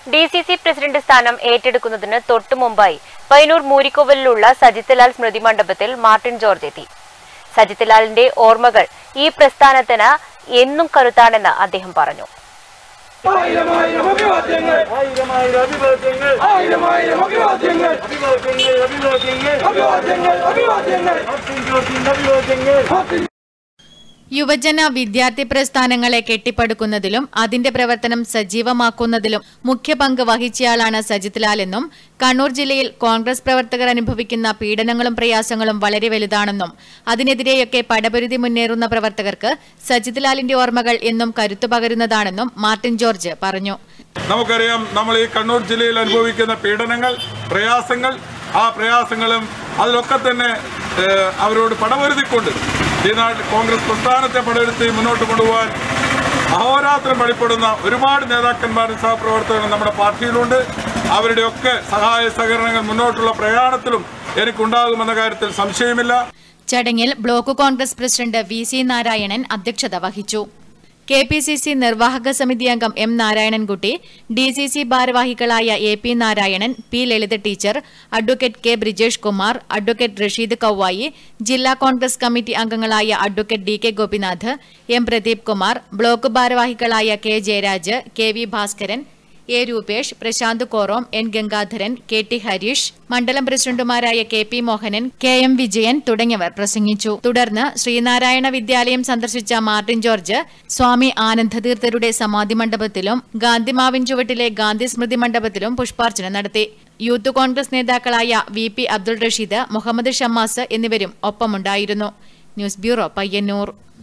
D C C president സ്ഥാനം ഏറ്റെടുക്കുന്നതിന് തൊട്ടു മുമ്പായി പൈനൂർ മൂരിക്കോവലിലുള്ള സജിത്ലാൽ സ്മൃതി മണ്ഡപത്തിൽ മാർട്ടിൻ ജോർജ് എത്തി സജിത്ലാലിന്റെ ഓർമ്മകൾ ഈ പ്രസ്ഥാനത്തിന് എന്നും കരുത്താണെന്ന് അദ്ദേഹം പറഞ്ഞു ആയിരം ആയിരം അഭിവാദ്യങ്ങൾ ആയിരം ആയിരം അഭിവാദ്യങ്ങൾ ആയിരം ആയിരം അഭിവാദ്യങ്ങൾ അഭിവാദ്യങ്ങൾ അഭിവാദ്യങ്ങൾ അഭിവാദ്യങ്ങൾ അഭിവാദ്യങ്ങൾ മാർട്ടിൻ ജോർജിന്റെ അഭിവാദ്യങ്ങൾ യുവജന വിദ്യാർത്ഥി പ്രസ്ഥാനങ്ങളെ കെട്ടിപ്പടുക്കുന്നതിലും അതിന്റെ പ്രവർത്തനം സജീവമാക്കുന്നതിലും മുഖ്യ പങ്ക് വഹിച്ചയാളാണ് സജിത് ലാൽ എന്നും കണ്ണൂർ ജില്ലയിൽ കോൺഗ്രസ് പ്രവർത്തകർ അനുഭവിക്കുന്ന പീഡനങ്ങളും പ്രയാസങ്ങളും വളരെ വലുതാണെന്നും അതിനെതിരെയൊക്കെ പടപൊരുതി മുന്നേറുന്ന പ്രവർത്തകർക്ക് സജിത് ലാലിന്റെ ഓർമ്മകൾ എന്നും കരുത്തു പകരുന്നതാണെന്നും മാർട്ടിൻ ജോർജ് പറഞ്ഞു നമുക്കറിയാം നമ്മൾ ഈ കണ്ണൂർ ജില്ലയിൽ അനുഭവിക്കുന്ന പീഡനങ്ങൾ പ്രയാസങ്ങൾ ആ പ്രയാസങ്ങളും അതിലൊക്കെ തന്നെ ഏഹ്, അവരോട് പടവരുത്തിക്കൊണ്ട് ഈ നാട്ടിൽ കോൺഗ്രസ് പ്രസ്ഥാനത്തെ പടവരുത്തി മുന്നോട്ട് കൊണ്ടുപോകാൻ അഹോരാത്രം പണിപ്പെടുന്ന ഒരുപാട് നേതാക്കന്മാരും സഹപ്രവർത്തകരും നമ്മുടെ പാർട്ടിയിലുണ്ട് അവരുടെയൊക്കെ സഹായ സഹകരണങ്ങൾ മുന്നോട്ടുള്ള പ്രയാണത്തിലും എനിക്കുണ്ടാകുമെന്ന കാര്യത്തിൽ സംശയമില്ല ചടങ്ങിൽ block Congress president V C Narayanan അധ്യക്ഷത വഹിച്ചു കെ പി സി സി നിർവാഹക സമിതി അംഗം എം നാരായണൻകുട്ടി ഡി സി സി ഭാരവാഹികളായ A P Narayanan P Lalitha teacher advocate K Brijesh Kumar advocate Rasheed കൌവായി ജില്ലാ കോൺഗ്രസ് കമ്മിറ്റി അംഗങ്ങളായ advocate D K Gopinath M Pradeep Kumar block ഭാരവാഹികളായ K Jayaraj K V Bhaskaran A Rupesh Prashanth Korom N Gangadharan K T Harish മണ്ഡലം പ്രസിഡന്റുമാരായ K P Mohanan K M Vijayan തുടങ്ങിയവർ പ്രസംഗിച്ചു തുടർന്ന് ശ്രീനാരായണ വിദ്യാലയം സന്ദർശിച്ച മാർട്ടിൻ ജോർജ് സ്വാമി ആനന്ദതീർത്ഥരുടെ സമാധി മണ്ഡപത്തിലും ഗാന്ധിമാവിൻ ചുവട്ടിലെ ഗാന്ധി സ്മൃതി മണ്ഡപത്തിലും പുഷ്പാർച്ചന നടത്തി യൂത്ത് കോൺഗ്രസ് നേതാക്കളായ വി പി അബ്ദുൾ റഷീദ് മുഹമ്മദ് ഷമ്മാസ് എന്നിവരും ഒപ്പമുണ്ടായിരുന്നു ന്യൂസ് ബ്യൂറോ പയ്യന്നൂർ